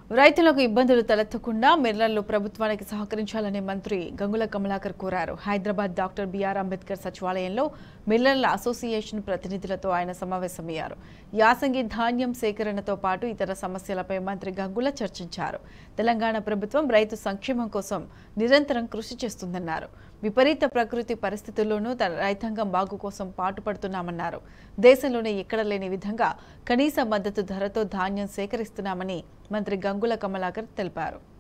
రైతులకు ఇబ్బందులు తలెత్తకుండా మిర్లర్లు ప్రభుత్వానికి సహకరించాలని మంత్రి గంగుల కమలాకర్ కోరారు హైదరాబాద్ డాక్టర్ బిఆర్ అంబేద్కర్ సచివాలయంలో మిల్లర్ల అసోసియేషన్ ప్రతినిధులతో ఆయన సమావేశమయ్యారు యాసంగి ధాన్యం సేకరణతో పాటు ఇతర సమస్యలపై మంత్రి గంగుల చర్చించారు తెలంగాణ ప్రభుత్వం రైతు సంక్షేమం కోసం నిరంతరం కృషి చేస్తుందన్నారు విపరీత ప్రకృతి పరిస్థితుల్లోనూ తన రైతాంగం బాగు కోసం పాటుపడుతున్నామన్నారు దేశంలోనే ఎక్కడ లేని విధంగా కనీస మద్దతు ధరతో ధాన్యం సేకరిస్తున్నామని మంత్రి గంగుల కమలాకర్ తెలిపారు